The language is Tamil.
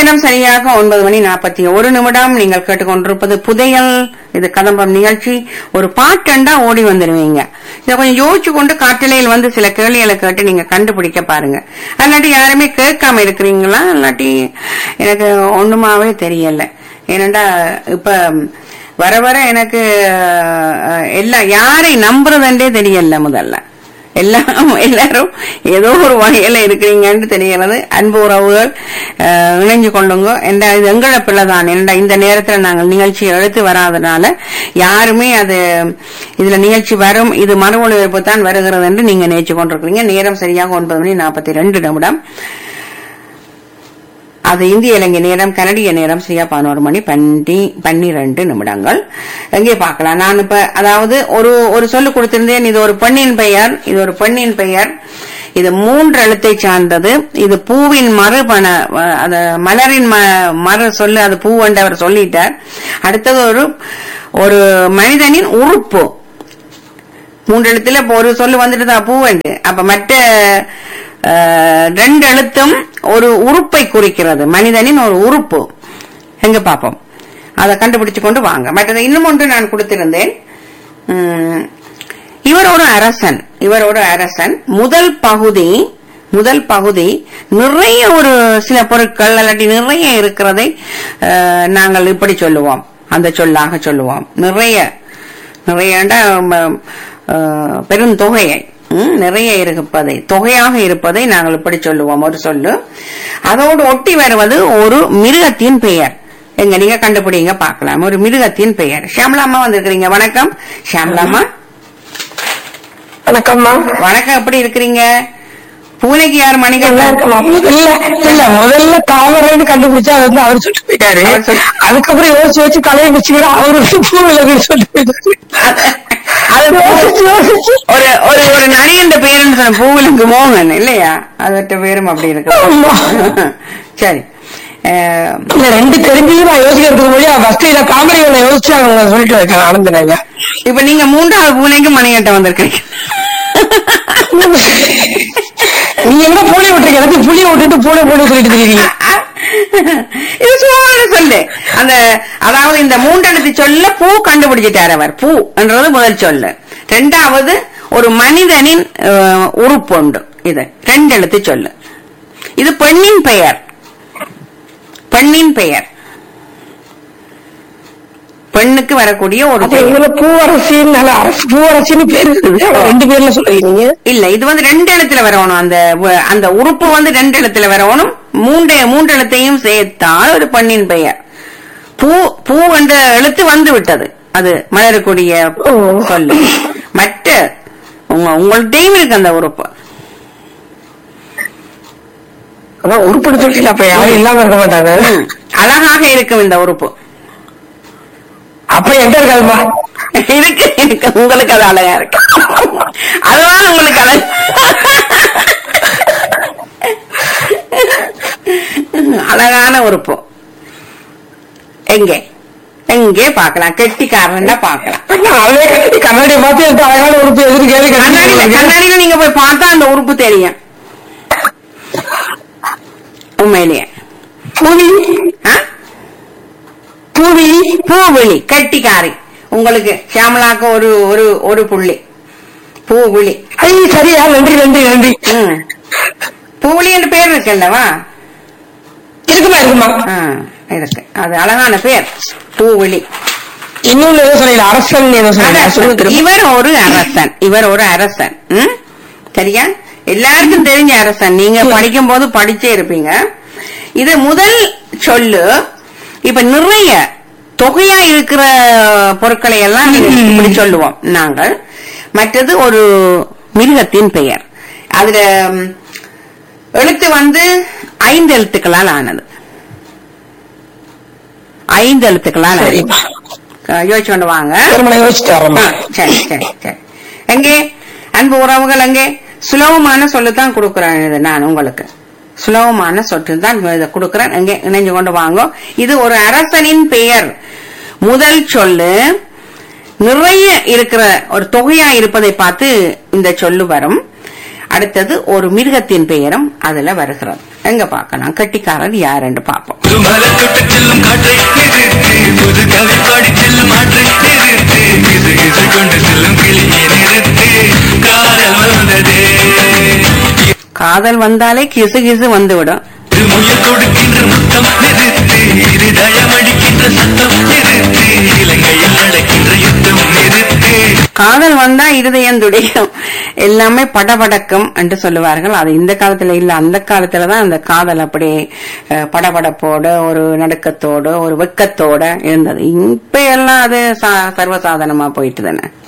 நேரம் சரியாக ஒன்பது மணி நாற்பத்தி ஒரு நிமிடம் நீங்கள் கேட்டுக்கொண்டிருப்பது புதையல் இது கதம்பம் நிகழ்ச்சி ஒரு பாட்டண்டா ஓடி வந்துருவீங்க இதை கொஞ்சம் யோசிச்சு கொண்டு காட்டலையில் வந்து சில கேள்விகளை கேட்டு நீங்க கண்டுபிடிக்க பாருங்க அல்லாட்டி யாருமே கேட்காம இருக்கிறீங்களா இல்லாட்டி எனக்கு ஒண்ணுமாவே தெரியல ஏனண்டா இப்ப வர வர எனக்கு அஹ், எல்லாம் யாரை நம்புறதுன்றே தெரியல முதல்ல எல்லாம் எல்லாரும் ஏதோ ஒரு வகையில இருக்கிறீங்கன்னு தெரிகிறது அன்பு உறவுகள் அஹ், இணைஞ்சு கொள்ளுங்க என்ற இது எங்கள பிள்ளைதான் என்ற இந்த நேரத்துல நாங்கள் நிகழ்ச்சி எடுத்து வராதனால யாருமே அது இதுல நிகழ்ச்சி வரும் இது மறு ஒளிபரப்பு தான் வருகிறது என்று நீங்க நினைச்சு கொண்டிருக்கிறீங்க நேரம் சரியாக ஒன்பது மணி நாற்பத்தி ரெண்டு நிமிடம் அது இந்திய இலங்கை நேரம் கனடிய நேரம் சரியா பதினோரு மணி பன்னி பன்னிரண்டு நிமிடங்கள் எங்கே பார்க்கலாம் நான் இப்ப அதாவது ஒரு ஒரு சொல்லு கொடுத்திருந்தேன் இது ஒரு பெண்ணின் பெயர் இது ஒரு பெண்ணின் பெயர் இது மூன்று எழுத்தை சார்ந்தது இது பூவின் மறுபண அது மலரின் ம- மறு சொல்லு அது பூ அவர் சொல்லிட்டார் அடுத்தது ஒரு ஒரு மனிதனின் உறுப்பு மூன்று எழுத்துல இப்ப ஒரு சொல்லு வந்துட்டு தான் பூவண்டு அப்ப மற்ற அஹ், ரெண்டு எழுத்தும் ஒரு உறுப்பை குறிக்கிறது மனிதனின் ஒரு உறுப்பு எங்க பாப்போம் அதை கண்டுபிடிச்சு கொண்டு வாங்க மற்றது இன்னும் ஒன்று நான் கொடுத்திருந்தேன் உம், இவர் ஒரு அரசன் இவர் ஒரு அரசன் முதல் பகுதி முதல் பகுதி நிறைய ஒரு சில பொருட்கள் இல்லாட்டி நிறைய இருக்கிறதை அஹ், நாங்கள் இப்படி சொல்லுவோம் அந்த சொல்லாக சொல்லுவோம் நிறைய நிறைய பெருந்தொகையை ம், நிறைய இருப்பதை தொகையாக இருப்பதை நாங்கள் இப்படி சொல்லுவோம் ஒரு சொல்லு அதோடு ஒட்டி வருவது ஒரு மிருகத்தின் பெயர் எங்க நீங்க கண்டுபிடிங்க பார்க்கலாம் ஒரு மிருகத்தின் பெயர் ஷியாமலாமா வந்திருக்கிறீங்க வணக்கம் ஷியாமலாமா வணக்கம்மா வணக்கம் எப்படி இருக்கிறீங்க பூனைக்கு யார் நல்லா மணிகள் இருக்கமா முதல்ல இல்ல முதல்ல தாமரைன்னு கண்டுபிடிச்சா அது வந்து அவர் சொல்லிட்டு போயிட்டாரு அவர் சொல்லி- அதுக்கப்புறம் யோசிச்சு வச்சு தலையை வச்சுக்கிற அவரு வந்து பூ விலகுன்னு சொல்லிட்டு போயிட்டாரு அது யோசிச்சு யோசிச்சு ஒரு ஒரு ஒரு நடிகண்ட பேருன்னு சொன்ன பூவிலுக்கு மோகன் இல்லையா அதற்ற பேரும் அப்படி இருக்கு ஆமா. சரி அஹ், இல்ல ரெண்டு தெரிஞ்சது நான் யோசிக்கிறதுக்கு முடியும் ஃபர்ஸ்ட் இத தாமரை யோசிச்சு அவங்க சொல்லிட்டு வைக்கிறேன் ஆனந்தனாங்க இப்ப நீங்க மூன்றாவது பூனைக்கு மணிகட்ட வந்திருக்கீங்க நீங்க எங்க பூனை விட்டுருக்க எனக்கு புளிய விட்டுட்டு பூனை பூனை சொல்லிட்டு தெரியுங்க இது சும்மான சொல்லு அந்த அதாவது இந்த மூன்றெழுத்து சொல்ல பூ கண்டுபிடிச்சிட்டார் அவர் பூ என்றது முதல் சொல்லு ரெண்டாவது ஒரு மனிதனின் அஹ், உறுப்பு உண்டு இது ரெண்டு எழுத்து சொல்லு இது பெண்ணின் பெயர் பெண்ணின் பெயர் பெண்ணுக்கு வரக்கூடிய ஒரு அப்ப பெயர் இதுல பூவரசின்னு நல்ல அரசு பூவரசின்னு பேர் இருக்குது ஆனா ரெண்டு பேர்ல சொல்றீங்க இல்ல இது வந்து ரெண்டு எழுத்துல வரணும் அந்த வ- அந்த உறுப்பு வந்து ரெண்டு எழுத்துல வரணும் மூன்று மூன்று எழுத்தையும் சேர்த்தால் ஒரு பெண்ணின் பெயர் பூ பூ என்ற எழுத்து வந்து விட்டது அது மலரக்கூடிய ஓ. சொல்லு மற்ற உங்க உங்கள்கிட்டயும் இருக்கு அந்த உறுப்பு அதான் உருப்படி சொல்லல அப்ப யாரும் இல்லாம இருக்க மாட்டாங்க ம். அழகாக இருக்கும் இந்த உறுப்பு அப்ப என்கிட்ட இருக்காதுமா இருக்கு இருக்கு உங்களுக்கு அது அழகா இருக்கு அதுதான் உங்களுக்கு அழகு அழகான உறுப்பு எங்கே எங்கே பார்க்கலாம் கெட்டிக்காரன்னா பார்க்கலாம் அதே கண்ணாடியை பார்த்து எடுத்து அழகான உறுப்பு எதிர்த்து கேள்வி கண்ணாடியில கேட்டு கண்ணாடியில நீங்க போய் பார்த்தா அந்த உறுப்பு தெரியும் உண்மையிலேயே பூவி ஆ? பூவி பூவிழி கெட்டிக்காரி உங்களுக்கு சியாமலாக்கு ஒரு ஒரு ஒரு புள்ளி பூவிழி ஐ சரியா நன்றி நன்றி நன்றி ம். பூவிழி என்று பேர் இருக்குல்லவா இருக்குமா இருக்குமா ஆ, இருக்கு அது அழகான பேர் பூவிழி இன்னொன்னு ஏதோ சொல்லல அரசன் ஏதோ சொல்லல அரசன். சொல்லுங்க திரும்ப. இவர் ஒரு அரசன் இவர் ஒரு அரசன் ம்? சரியா எல்லாருக்கும் தெரிஞ்ச அரசன் நீங்க படிக்கும் போது படிச்சே இருப்பீங்க இது முதல் சொல்லு இப்ப நிறைய தொகையா இருக்கிற பொருட்களை எல்லாம் இப்படி சொல்லுவோம் நாங்கள் மற்றது ஒரு மிருகத்தின் பெயர் அதுல ம், எழுத்து வந்து ஐந்து எழுத்துக்களால் ஆனது ஐந்து எழுத்துக்களால் ஆனது சரிம்மா. யோசிச்சு கொண்டு வாங்க திரும்ப நான் யோசிச்சுட்டு வரேம்மா ஆ, சரி சரி சரி எங்கே அன்பு உறவுகள் அங்கே சுலபமான சொல்லுதான் கொடுக்குறேன் இது நான் உங்களுக்கு சுலபமான சொட்டு தான் இதை கொடுக்குறேன் எங்கே இணைஞ்சு கொண்டு வாங்க இது ஒரு அரசனின் பெயர் முதல் சொல்லு நிறைய இருக்கிற ஒரு தொகையா இருப்பதை பார்த்து இந்த சொல்லு வரும் அடுத்தது ஒரு மிருகத்தின் பெயரும் அதுல வருகிறது எங்க பார்க்கலாம் கட்டிக்காரர் யாருன்னு பார்ப்போம் மலை தொட்டு செல்லும் காற்றை நிறுத்து புது கவி பாடி செல்லும் ஆற்றை நிறுத்து கிசு கிசு கொண்டு செல்லும் கிளியை நிறுத்து காதல் வந்ததே காதல் வந்தாலே கிசு கிசு வந்துவிடும் முயல் கொடுக்கின்ற முத்தம் நிறுத்து இருதயம் அடிக்கின்ற சத்தம் நிறுத்து இலங்கையில் நடக்கின்ற யுத்தம் நிறுத்து காதல் வந்தா இருதயம் துடிக்கும் எல்லாமே படபடக்கும் என்று சொல்லுவார்கள் அது இந்த காலத்துல இல்ல அந்த காலத்துலதான் அந்த காதல் அப்படி அஹ், படபடப்போட ஒரு நடுக்கத்தோட ஒரு வெக்கத்தோட இருந்தது இப்ப எல்லாம் அது சா- சர்வசாதாரணமா போயிட்டு தானே